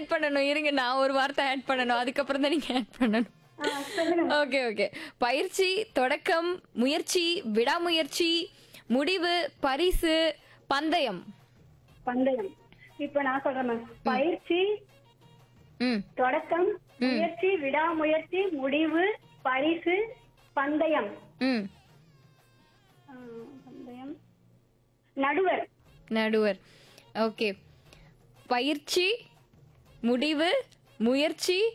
add பண்ணணும் இருங்க நான் ஒரு வார்த்தை ஆட் பண்ணணும் அதுக்கப்புறம் தான் நீங்க ஆட் பண்ணணும் ஆ, சொல்லுங்க ஓகே ஓகே பயிற்சி தொடக்கம் முயற்சி விடாமுயற்சி முடிவு பரிசு பந்தயம் பந்தயம் இப்ப நான் சொல்றேன் மேம் பயிற்சி ம் தொடக்கம் முயற்சி விடாமுயற்சி முடிவு பரிசு பந்தயம் ம் ஆ, பந்தயம் நடுவர் நடுவர் ஓகே பயிற்சி முடிவு முயற்சி